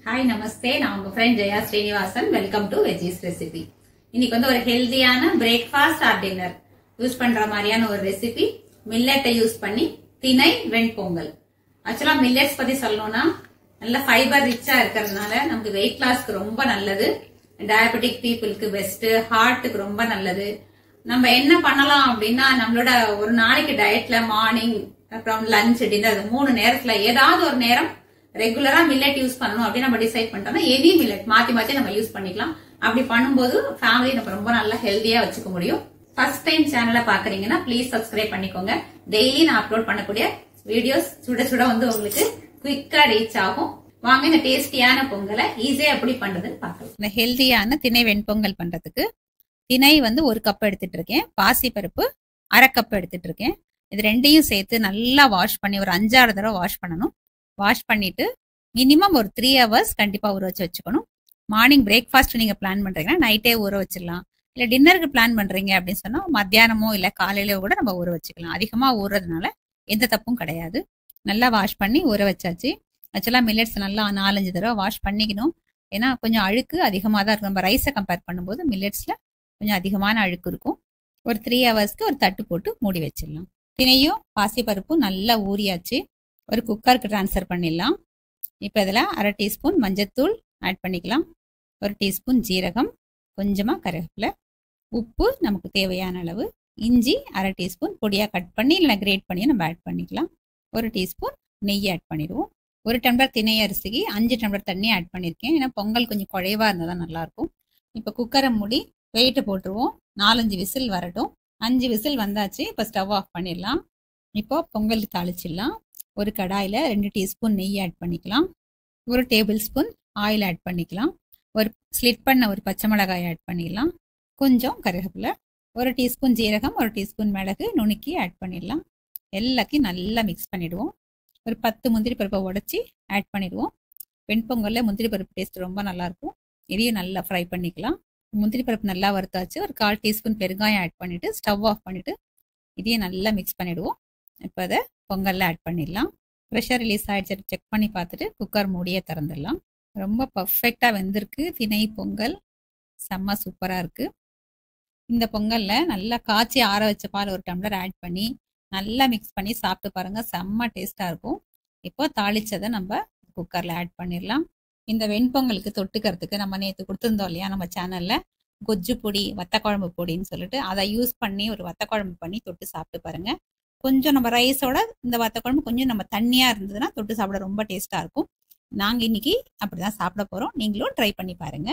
hi நமஸ்தே நான் உங்க friend Jaya Srinivasan welcome to veggies recipe இன்னைக்கு வந்து ஒரு ஹெல்தியான பிரேக்ஃபாஸ்ட் ஆர் டின்னர் யூஸ் பண்ற மாதிரியான ஒரு ரெசிபி மில்லட்டை யூஸ் பண்ணி திணை வெண்பொங்கல் ஆக்சுவலா மில்லட்ஸ் பத்தி சொல்லணும்னா நல்ல ஃபைபர் ரிச்சா இருக்கிறதுனால நமக்கு வெயிட் லாஸ்க்கு ரொம்ப நல்லது டயபெட்டிக் பீப்புளுக்கு பெஸ்ட் ஹார்ட்டுக்கு ரொம்ப நல்லது நம்ம என்ன பண்ணலாம் அப்படின்னா நம்மளோட ஒரு நாளைக்கு டயட்ல மார்னிங் அப்புறம் லஞ்ச் டின்னர் மூணு நேரத்துல ஏதாவது ஒரு நேரம் ரெகுலரா மில்லட் யூஸ் பண்ணணும் அப்படின்னு நம்ம டிசைட் பண்ணிட்டோம்னா எனி மில்லட் மாத்தி மாத்தி நம்ம யூஸ் பண்ணிக்கலாம் அப்படி பண்ணும்போது ஃபேமிலி நம்ம ரொம்ப நல்லா ஹெல்தியா வச்சுக்க முடியும் ஃபர்ஸ்ட் டைம் சேனலை பாக்குறீங்கன்னா ப்ளீஸ் சப்ஸ்கிரைப் பண்ணிக்கோங்க டெய்லி நான் அப்லோட் பண்ணக்கூடிய வீடியோஸ் சுட சுட வந்து உங்களுக்கு குயிக்கா ரீச் ஆகும் வாங்க இந்த டேஸ்டியான பொங்கலை ஈஸியா எப்படி பண்றதுன்னு பார்க்கலாம் இந்த ஹெல்தியான திணை வெண்பொங்கல் பண்றதுக்கு திணை வந்து ஒரு கப் எடுத்துட்டு இருக்கேன் பாசி பருப்பு அரை கப் எடுத்துட்டு இருக்கேன் இது ரெண்டையும் சேர்த்து நல்லா வாஷ் பண்ணி ஒரு அஞ்சாறு தடவை வாஷ் பண்ணணும் வாஷ் பண்ணிட்டு மினிமம் ஒரு த்ரீ ஹவர்ஸ் கண்டிப்பா ஊற வச்சு வச்சுக்கணும் மார்னிங் பிரேக்ஃபாஸ்ட் நீங்க பிளான் பண்றீங்கன்னா நைட்டே ஊற வச்சிடலாம் இல்ல டின்னருக்கு பிளான் பண்றீங்க அப்படின்னு சொன்னா மத்தியானமோ இல்ல காலையிலயோ கூட நம்ம ஊற வச்சுக்கலாம் அதிகமா ஊறுறதுனால எந்த தப்பும் கிடையாது நல்லா வாஷ் பண்ணி ஊற வச்சாச்சு ஆக்சுவலா மில்லட்ஸ் நல்லா நாலஞ்சு தடவை வாஷ் பண்ணிக்கணும் ஏன்னா கொஞ்சம் அழுக்கு அதிகமாக தான் இருக்கும் நம்ம ரைஸை கம்பேர் பண்ணும்போது மில்லட்ஸ்ல கொஞ்சம் அதிகமான அழுக்கு இருக்கும் ஒரு த்ரீ ஹவர்ஸ்க்கு ஒரு தட்டு போட்டு மூடி வச்சிடலாம் தினையும் பாசிப்பருப்பும் நல்லா ஊறியாச்சு ஒரு குக்கருக்கு ட்ரான்ஸ்ஃபர் பண்ணிடலாம் இப்போ இதில் அரை டீஸ்பூன் மஞ்சத்தூள் ஆட் பண்ணிக்கலாம் ஒரு டீஸ்பூன் ஜீரகம் கொஞ்சமாக கருவேப்பிலை உப்பு நமக்கு தேவையான அளவு இஞ்சி அரை டீஸ்பூன் பொடியாக கட் பண்ணி இல்லை கிரேட் பண்ணி நம்ம ஆட் பண்ணிக்கலாம் ஒரு டீஸ்பூன் நெய் ஆட் பண்ணிடுவோம் ஒரு டம்ளர் திணை அரிசிக்கு அஞ்சு டம்ளர் தண்ணி ஆட் பண்ணியிருக்கேன் ஏன்னா பொங்கல் கொஞ்சம் குழைவா இருந்தால் தான் நல்லாயிருக்கும் இப்போ குக்கரை மூடி வெயிட்டை போட்டுருவோம் நாலஞ்சு விசில் வரட்டும் அஞ்சு விசில் வந்தாச்சு இப்போ ஸ்டவ் ஆஃப் பண்ணிடலாம் இப்போ பொங்கல் தாளிச்சிடலாம் ஒரு கடாயில் ரெண்டு டீஸ்பூன் நெய் ஆட் பண்ணிக்கலாம் ஒரு டேபிள் ஸ்பூன் ஆயில் ஆட் பண்ணிக்கலாம் ஒரு ஸ்லிட் பண்ண ஒரு பச்சை மிளகாய் ஆட் பண்ணிடலாம் கொஞ்சம் கருவேப்பிலை ஒரு டீஸ்பூன் ஜீரகம் ஒரு டீஸ்பூன் மிளகு நுணுக்கி ஆட் பண்ணிடலாம் எல்லாத்தையும் நல்லா மிக்ஸ் பண்ணிடுவோம் ஒரு பத்து முந்திரி பருப்பை உடச்சி ஆட் பண்ணிடுவோம் வெண்பொங்கலில் முந்திரி பருப்பு டேஸ்ட் ரொம்ப நல்லாயிருக்கும் இதையும் நல்லா ஃப்ரை பண்ணிக்கலாம் முந்திரி பருப்பு நல்லா வறுத்தாச்சு ஒரு கால் டீஸ்பூன் பெருங்காயம் ஆட் பண்ணிவிட்டு ஸ்டவ் ஆஃப் பண்ணிவிட்டு இதையும் நல்லா மிக்ஸ் பண்ணிவிடுவோம் இப்போ அதை பொங்கலில் ஆட் பண்ணிடலாம் ப்ரெஷர் ரிலீஸ் ஆகிடுச்சு செக் பண்ணி பார்த்துட்டு குக்கர் மூடியே திறந்துடலாம் ரொம்ப பர்ஃபெக்டாக வெந்திருக்கு திணை பொங்கல் செம்ம சூப்பராக இருக்குது இந்த பொங்கலில் நல்லா காய்ச்சி ஆற வச்ச பால் ஒரு டம்ளர் ஆட் பண்ணி நல்லா மிக்ஸ் பண்ணி சாப்பிட்டு பாருங்க செம்ம டேஸ்ட்டாக இருக்கும் இப்போ தாளிச்சதை நம்ம குக்கரில் ஆட் பண்ணிடலாம் இந்த வெண்பொங்கலுக்கு தொட்டுக்கிறதுக்கு நம்ம நேற்று கொடுத்துருந்தோம் இல்லையா நம்ம சேனலில் கொஜ்ஜு பொடி வத்தக்குழம்பு பொடின்னு சொல்லிட்டு அதை யூஸ் பண்ணி ஒரு வத்தக்குழம்பு பண்ணி தொட்டு சாப்பிட்டு பாருங்க கொஞ்சம் நம்ம ரைஸோட இந்த வத்தக்குழம்பு கொஞ்சம் நம்ம தண்ணியாக இருந்ததுன்னா தொட்டு சாப்பிட ரொம்ப டேஸ்ட்டாக இருக்கும் நாங்கள் இன்னைக்கு அப்படிதான் சாப்பிட போகிறோம் நீங்களும் ட்ரை பண்ணி பாருங்க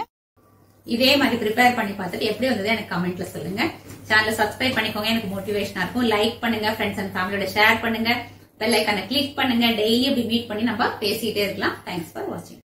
இதே மாதிரி ப்ரிப்பேர் பண்ணி பார்த்துட்டு எப்படி வந்தது எனக்கு கமெண்ட்ல சொல்லுங்க சேனலை சப்ஸ்கிரைப் பண்ணிக்கோங்க எனக்கு மோட்டிவேஷனா இருக்கும் லைக் பண்ணுங்க ஃப்ரெண்ட்ஸ் அண்ட் ஃபேமிலியோட ஷேர் பண்ணுங்க பெல் ஐக்கான கிளிக் பண்ணுங்க டெய்லி இப்படி மீட் பண்ணி நம்ம பேசிட்டே இருக்கலாம் தேங்க்ஸ் ஃபார் வாட்சிங்